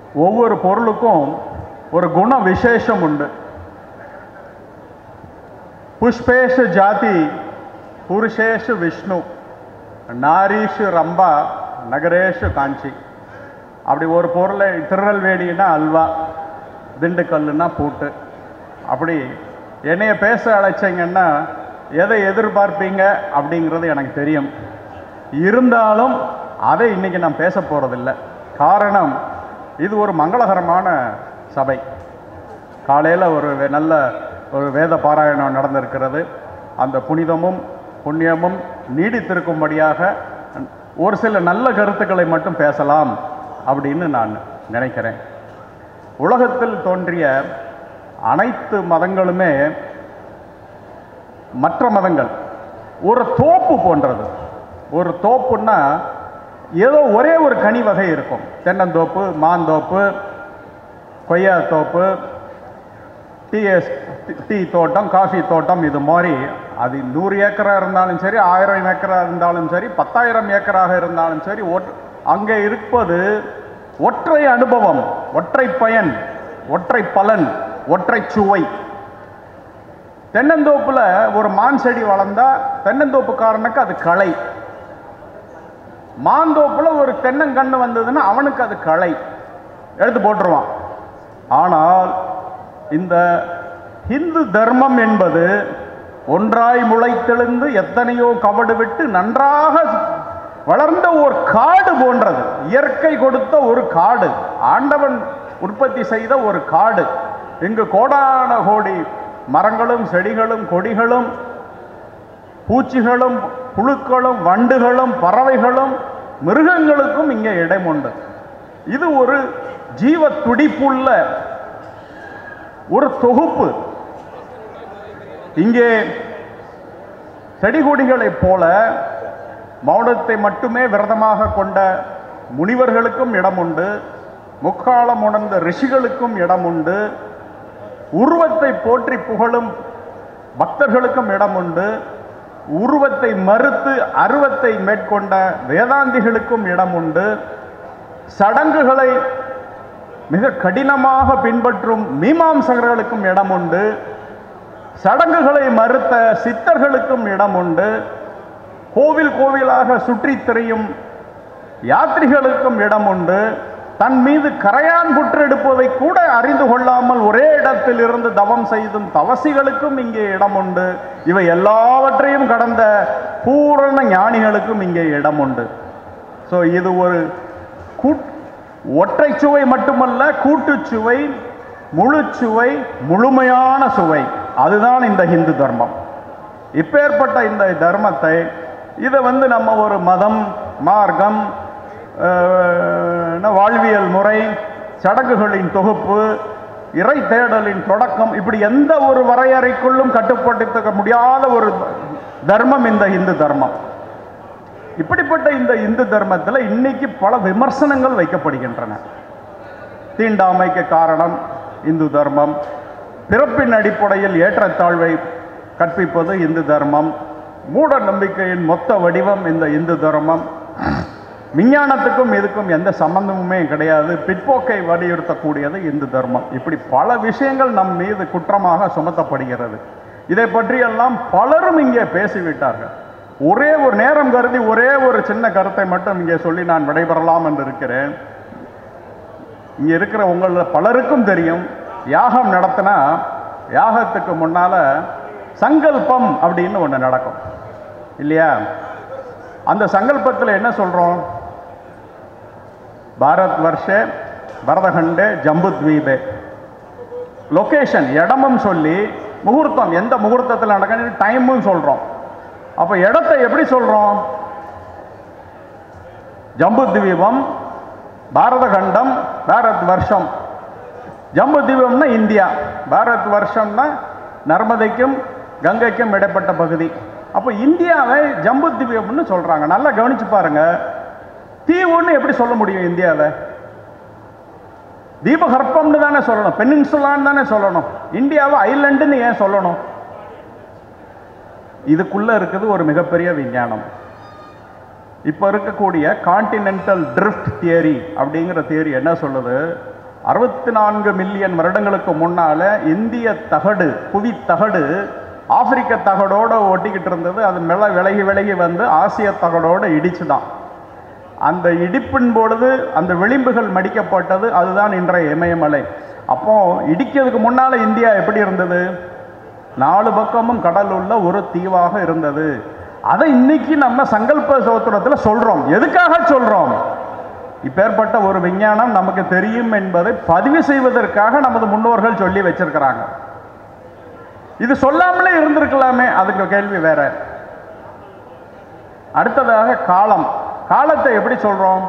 ஒவ்வொரு பொருளுக்கும் ஒரு குண விசேஷம் உண்டு புஷ்பேஷு ஜாதி புருஷேஷு விஷ்ணு நாரீஷு ரம்பா நகரேஷு காஞ்சி அப்படி ஒரு பொருளை திருநெல்வேலின்னா அல்வா திண்டுக்கல்லுன்னா பூட்டு அப்படி என்னைய பேச அழைச்சீங்கன்னா எதை எதிர்பார்ப்பீங்க அப்படிங்கிறது எனக்கு தெரியும் இருந்தாலும் அதை இன்னைக்கு நான் பேச போகிறதில்ல காரணம் இது ஒரு மங்களகரமான சபை காலையில் ஒரு வே- நல்ல ஒரு வேத பாராயணம் நடந்திருக்கிறது அந்த புனிதமும் புண்ணியமும் நீடித்திருக்கும்படியாக ஒரு சில நல்ல கருத்துக்களை மட்டும் பேசலாம் அப்படின்னு நான் நினைக்கிறேன் உலகத்தில் தோன்றிய அனைத்து மதங்களுமே மற்ற மதங்கள் ஒரு தோப்பு போன்றது ஒரு தோப்புன்னா ஏதோ ஒரே ஒரு கனி வகை இருக்கும் தென்னந்தோப்பு மாந்தோப்பு கொய்யா தோப்பு டீ எஸ் டீ தோட்டம் காஃபி தோட்டம் இது மாதிரி அது நூறு ஏக்கரா இருந்தாலும் சரி ஆயிரம் ஏக்கரா இருந்தாலும் சரி பத்தாயிரம் ஏக்கராக இருந்தாலும் சரி ஒட் அங்கே இருப்பது ஒற்றை அனுபவம் ஒற்றை பயன் ஒற்றை பலன் ஒற்றை சுவை தென்னந்தோப்புல ஒரு மான் செடி வளர்ந்தா தென்னந்தோப்புக்காரனுக்கு அது களை மாந்தோப்புல ஒரு தென்னங்கன்று வந்ததுன்னா அவனுக்கு அது களை எடுத்து போட்டுருவான் ஆனால் இந்த இந்து தர்மம் என்பது ஒன்றாய் முளைத்தெழுந்து எத்தனையோ கவடு விட்டு நன்றாக வளர்ந்த ஒரு காடு போன்றது இயற்கை கொடுத்த ஒரு காடு ஆண்டவன் உற்பத்தி செய்த ஒரு காடு இங்கு கோடான கோடி மரங்களும் செடிகளும் கொடிகளும் பூச்சிகளும் புழுக்களும் வண்டுகளும் பறவைகளும் மிருகங்களுக்கும் இங்கே இடம் உண்டு இது ஒரு ஜீவ துடிப்புள்ள ஒரு தொகுப்பு இங்கே செடி கொடிகளைப் போல மௌனத்தை மட்டுமே விரதமாக கொண்ட முனிவர்களுக்கும் இடம் உண்டு முக்காலம் உணர்ந்த ரிஷிகளுக்கும் இடம் உண்டு உருவத்தை போற்றி புகழும் பக்தர்களுக்கும் இடம் உண்டு உருவத்தை மறுத்து அருவத்தை மேற்கொண்ட வேதாந்திகளுக்கும் இடம் உண்டு சடங்குகளை மிக கடினமாக பின்பற்றும் மீமாம்சகர்களுக்கும் இடம் உண்டு சடங்குகளை மறுத்த சித்தர்களுக்கும் இடம் உண்டு கோவில் கோவிலாக சுற்றித் திரியும் யாத்ரிகளுக்கும் இடம் உண்டு தன் மீது கரையான் புற்றெடுப்பதை கூட அறிந்து கொள்ளாமல் ஒரே இடத்தில் இருந்து தவம் செய்தும் தவசிகளுக்கும் இங்கே இடம் உண்டு இவை எல்லாவற்றையும் கடந்த பூரண ஞானிகளுக்கும் இங்கே இடம் உண்டு ஸோ இது ஒரு கூட் ஒற்றை சுவை மட்டுமல்ல கூட்டுச்சுவை முழுச்சுவை முழுமையான சுவை அதுதான் இந்த ஹிந்து தர்மம் இப்பேற்பட்ட இந்த தர்மத்தை இதை வந்து நம்ம ஒரு மதம் மார்க்கம் அஹ், என்ன, வாழ்வியல் முறை சடங்குகளின் தொகுப்பு இறை தேடலின் தொடக்கம் இப்படி எந்த ஒரு வரையறைக்குள்ளும் கட்டுப்படுத்த முடியாத ஒரு தர்மம் இந்த இந்து தர்மம் இப்படிப்பட்ட இந்த இந்து தர்மத்தில் இன்னைக்கு பல விமர்சனங்கள் வைக்கப்படுகின்றன தீண்டாமைக்கு காரணம் இந்து தர்மம் பிறப்பின் அடிப்படையில் ஏற்றத்தாழ்வை கற்பிப்பது இந்து தர்மம் மூட நம்பிக்கையின் மொத்த வடிவம் இந்த இந்து தர்மம் விஞ்ஞானத்துக்கும் இதுக்கும் எந்த சம்பந்தமுமே கிடையாது பிற்போக்கை வலியுறுத்தக்கூடியது இந்து தர்மம் இப்படி பல விஷயங்கள் நம் மீது குற்றமாக சுமத்தப்படுகிறது இதை பற்றியெல்லாம் பலரும் இங்கே பேசிவிட்டார்கள் ஒரே ஒரு நேரம் கருதி ஒரே ஒரு சின்ன கருத்தை மட்டும் இங்கே சொல்லி நான் விடைபெறலாம் என்று இருக்கிறேன் இங்கே இருக்கிற உங்களில் பலருக்கும் தெரியும் யாகம் நடத்தினா யாகத்துக்கு முன்னால சங்கல்பம் அப்படின்னு ஒன்று நடக்கும் இல்லையா அந்த சங்கல்பத்தில் என்ன சொல்கிறோம் பாரத் வர்ஷே பரதகண்டே ஜம்புத்வீபே லொகேஷன் இடமும் சொல்லி முகூர்த்தம் எந்த முகூர்த்தத்தில் நடக்கணும் டைமும் சொல்கிறோம் அப்போ இடத்தை எப்படி சொல்கிறோம் ஜம்புத்வீபம் பாரத கண்டம் பாரத் வருஷம் ஜம்பு தீபம்னா இந்தியா பாரத் வருஷம்னா நர்மதைக்கும் கங்கைக்கும் இடைப்பட்ட பகுதி அப்போ இந்தியாவை ஜம்பு தீபம்னு சொல்றாங்க நல்லா கவனிச்சு பாருங்க தீவுன்னு எப்படி சொல்ல முடியும் இந்தியாவை தீபகற்பம்னு தானே சொல்லணும் பெனின்சுலான்னு தானே சொல்லணும் இந்தியாவை ஐலண்டுன்னு ஏன் சொல்லணும் இதுக்குள்ள இருக்குது ஒரு மிகப்பெரிய விஞ்ஞானம் இப்போ இருக்கக்கூடிய கான்டினென்டல் ட்ரிஃப்ட் தியரி அப்படிங்கிற தியரி என்ன சொல்லுது அறுபத்தி நான்கு மில்லியன் வருடங்களுக்கு முன்னால இந்திய தகடு புவி தகடு ஆப்பிரிக்க தகடோட ஒட்டிக்கிட்டு இருந்தது அது மெல விலகி விலகி வந்து ஆசிய தகடோட இடிச்சுதான் அந்த இடிப்பின் பொழுது அந்த விளிம்புகள் மடிக்கப்பட்டது அதுதான் இன்றைய இமயமலை அப்போ இடிக்கிறதுக்கு முன்னால இந்தியா எப்படி இருந்தது நாலு பக்கமும் கடல் உள்ள ஒரு தீவாக இருந்தது அதை இன்னைக்கு நம்ம சங்கல்ப சோத்திரத்தில் சொல்றோம் எதுக்காக சொல்றோம் இப்பேற்பட்ட ஒரு விஞ்ஞானம் நமக்கு தெரியும் என்பதை பதிவு செய்வதற்காக நமது முன்னோர்கள் சொல்லி வச்சிருக்கிறாங்க இது சொல்லாமலே இருந்திருக்கலாமே அதுக்கு கேள்வி வேற அடுத்ததாக காலம் காலத்தை எப்படி சொல்றோம்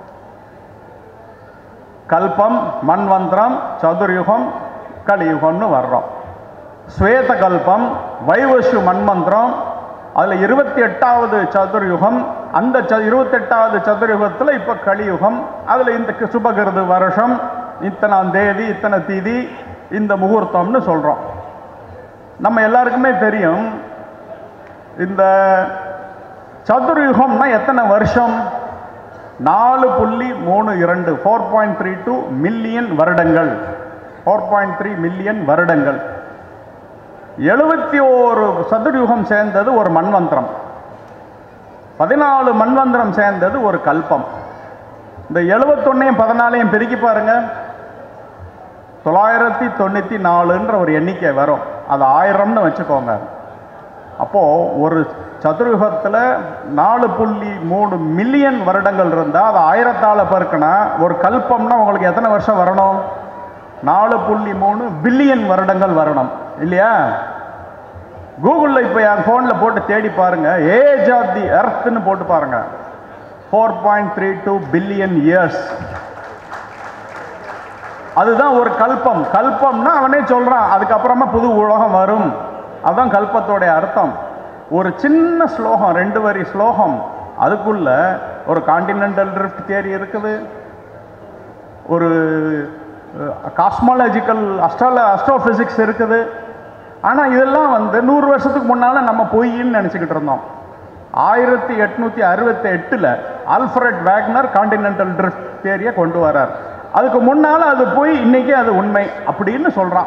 கல்பம் மண்வந்திரம் சதுர்யுகம் கலியுகம்னு வர்றோம் ஸ்வேத கல்பம் வைவசு மண்மந்திரம் அதில் இருபத்தி எட்டாவது சதுர்யுகம் அந்த ச இருபத்தெட்டாவது சதுர்யுகத்தில் இப்போ கலியுகம் அதில் இந்த கி- சுபகிருது வருஷம் இத்தனாம் தேதி இத்தனை தீதி இந்த முகூர்த்தம்னு சொல்கிறோம் நம்ம எல்லாருக்குமே தெரியும் இந்த சதுர்யுகம்னா எத்தனை வருஷம் நாலு புள்ளி மூணு இரண்டு four point three two million வருடங்கள் ஃபோர் பாயிண்ட் த்ரீ மில்லியன் வருடங்கள் எழுபத்தி ஓரு சதுர்யுகம் சேர்ந்தது ஒரு மண்வந்திரம் பதினாலு மண்வந்திரம் சேர்ந்தது ஒரு கல்பம் இந்த எழுபத்தொன்னையும் பதினாலையும் பெருக்கி பாருங்க தொள்ளாயிரத்தி தொண்ணூற்றி நாலுன்ற ஒரு எண்ணிக்கை வரும் அது ஆயிரம்னு வச்சுக்கோங்க அப்போது ஒரு சதுர்யுகத்தில் நாலு புள்ளி மூணு மில்லியன் வருடங்கள் இருந்தால் அது ஆயிரத்தால் பெருக்கினா ஒரு கல்பம்னா உங்களுக்கு எத்தனை வருஷம் வரணும் நாலு புள்ளி மூணு பில்லியன் வருடங்கள் வரணும் இல்லையா கூகுளில் இப்போ என் ஃபோனில் போட்டு தேடி பாருங்க ஏஜ் ஆஃப் தி எர்த்னு போட்டு பாருங்க four point three two billion years அதுதான் ஒரு கல்பம் கல்பம்னா அவனே சொல்றான் அதுக்கப்புறமா புது உலகம் வரும் அதுதான் கல்பத்தோடைய அர்த்தம் ஒரு சின்ன ஸ்லோகம் ரெண்டு வரி ஸ்லோகம் அதுக்குள்ள ஒரு கான்டினென்டல் ட்ரிஃப்ட் தியரி இருக்குது ஒரு காஸ்மாலஜிக்கல் அஸ்ட்ரால அஸ்ட்ரோஃபிசிக்ஸ் இருக்குது ஆனால் இதெல்லாம் வந்து நூறு வருஷத்துக்கு முன்னால் நம்ம பொய்ன்னு நினச்சிக்கிட்டு இருந்தோம் ஆயிரத்தி எட்நூற்றி அறுபத்தி எட்டில் ஆல்ஃபரட் வேக்னர் கான்டினென்டல் ட்ரிஃப்ட் தியரியை கொண்டு வரார் அதுக்கு முன்னால் அது போய் இன்னைக்கு அது உண்மை அப்படின்னு சொல்கிறான்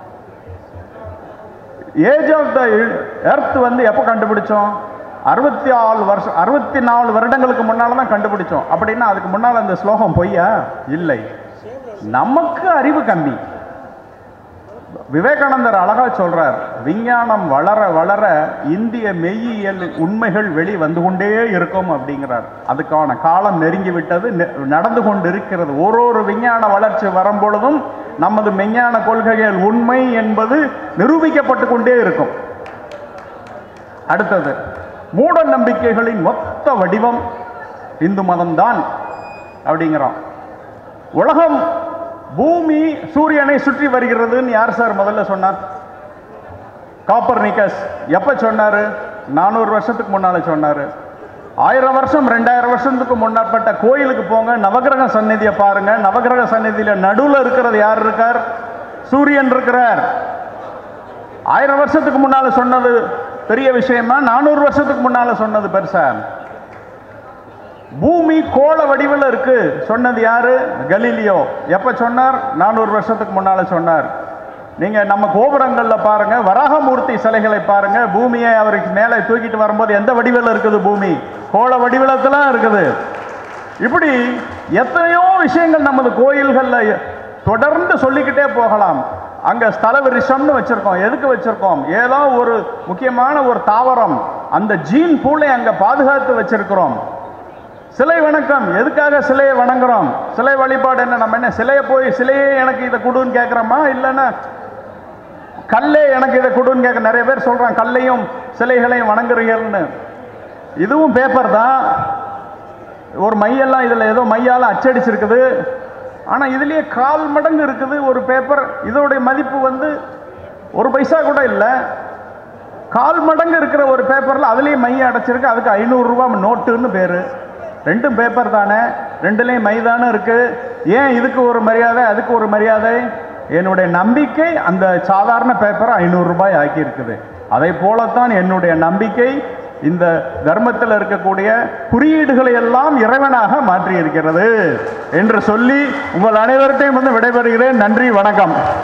ஏஜ் ஆஃப் த எர்த் வந்து எப்போ கண்டுபிடிச்சோம் அறுபத்தி ஆறு வருஷம் அறுபத்தி நாலு வருடங்களுக்கு முன்னால் தான் கண்டுபிடிச்சோம் அப்படின்னா அதுக்கு முன்னால் அந்த ஸ்லோகம் பொய்யா இல்லை நமக்கு அறிவு கம்மி விவேகானந்தர் அழகா சொல்றார் விஞ்ஞானம் வளர வளர இந்திய மெய்யியல் உண்மைகள் வெளி வந்து கொண்டே இருக்கும் அப்படிங்கிறார் அதுக்கான காலம் நெருங்கி விட்டது நெ- நடந்து கொண்டிருக்கிறது ஒரு ஒரு விஞ்ஞான வளர்ச்சி வரும் பொழுதும் நமது மெஞ்ஞான கொள்கைகள் உண்மை என்பது நிரூபிக்கப்பட்டு கொண்டே இருக்கும் அடுத்தது மூட நம்பிக்கைகளின் மொத்த வடிவம் இந்து மதம்தான் அப்படிங்கிறோம் உலகம் பூமி சூரியனை சுற்றி வருகிறதுன்னு யார் சார் முதல்ல சொன்னார் காப்பர் நிக்கஸ் எப்ப சொன்னாரு நானூறு வருஷத்துக்கு முன்னால சொன்னாரு ஆயிரம் வருஷம் ரெண்டாயிரம் வருஷத்துக்கு முன்னாற்பட்ட கோயிலுக்கு போங்க நவகிரக சந்நிதியை பாருங்க நவகிரக சந்நிதியில நடுவுல இருக்கிறது யார் இருக்கார் சூரியன் இருக்கிறார் ஆயிரம் வருஷத்துக்கு முன்னால சொன்னது பெரிய விஷயமா நானூறு வருஷத்துக்கு முன்னால சொன்னது பெருசா பூமி கோள வடிவில் இருக்கு சொன்னது யாரு கலீலியோ எப்ப சொன்னார் நானூறு வருஷத்துக்கு முன்னால சொன்னார் நீங்க நம்ம கோபுரங்கள்ல பாருங்க வராகமூர்த்தி சிலைகளை பாருங்க பூமியை அவருக்கு மேலே தூக்கிட்டு வரும்போது எந்த வடிவில் இருக்குது பூமி கோள வடிவிலத்தெல்லாம் இருக்குது இப்படி எத்தனையோ விஷயங்கள் நமது கோயில்கள்ல தொடர்ந்து சொல்லிக்கிட்டே போகலாம் அங்க ஸ்தல விருஷம்னு வச்சிருக்கோம் எதுக்கு வச்சிருக்கோம் ஏதோ ஒரு முக்கியமான ஒரு தாவரம் அந்த ஜீன் பூலை அங்க பாதுகாத்து வச்சிருக்கிறோம் சிலை வணக்கம் எதுக்காக சிலையை வணங்குறோம் சிலை வழிபாடு என்ன நம்ம என்ன சிலையை போய் சிலையே எனக்கு இதை கொடுன்னு கேட்குறோமா இல்லைன்னா கல்லே எனக்கு இதை கொடுன்னு கேட்க நிறைய பேர் சொல்றாங்க கல்லையும் சிலைகளையும் வணங்குறீங்கன்னு இதுவும் பேப்பர் தான் ஒரு மையெல்லாம் இதில் ஏதோ மையால் அச்சடிச்சிருக்குது ஆனால் இதுலேயே கால் மடங்கு இருக்குது ஒரு பேப்பர் இதோடைய மதிப்பு வந்து ஒரு பைசா கூட இல்லை கால் மடங்கு இருக்கிற ஒரு பேப்பரில் அதுலேயும் மைய அடைச்சிருக்கு அதுக்கு ஐநூறுரூவா நோட்டுன்னு பேர் ரெண்டும் பேப்பர் தானே ரெண்டுலேயும் மை தானே இருக்குது ஏன் இதுக்கு ஒரு மரியாதை அதுக்கு ஒரு மரியாதை என்னுடைய நம்பிக்கை அந்த சாதாரண பேப்பரை ஐநூறு ரூபாய் ஆக்கி இருக்குது அதை போலத்தான் என்னுடைய நம்பிக்கை இந்த தர்மத்தில் இருக்கக்கூடிய குறியீடுகளை எல்லாம் இறைவனாக மாற்றி இருக்கிறது என்று சொல்லி உங்கள் அனைவர்கிட்டையும் வந்து விடைபெறுகிறேன் நன்றி வணக்கம்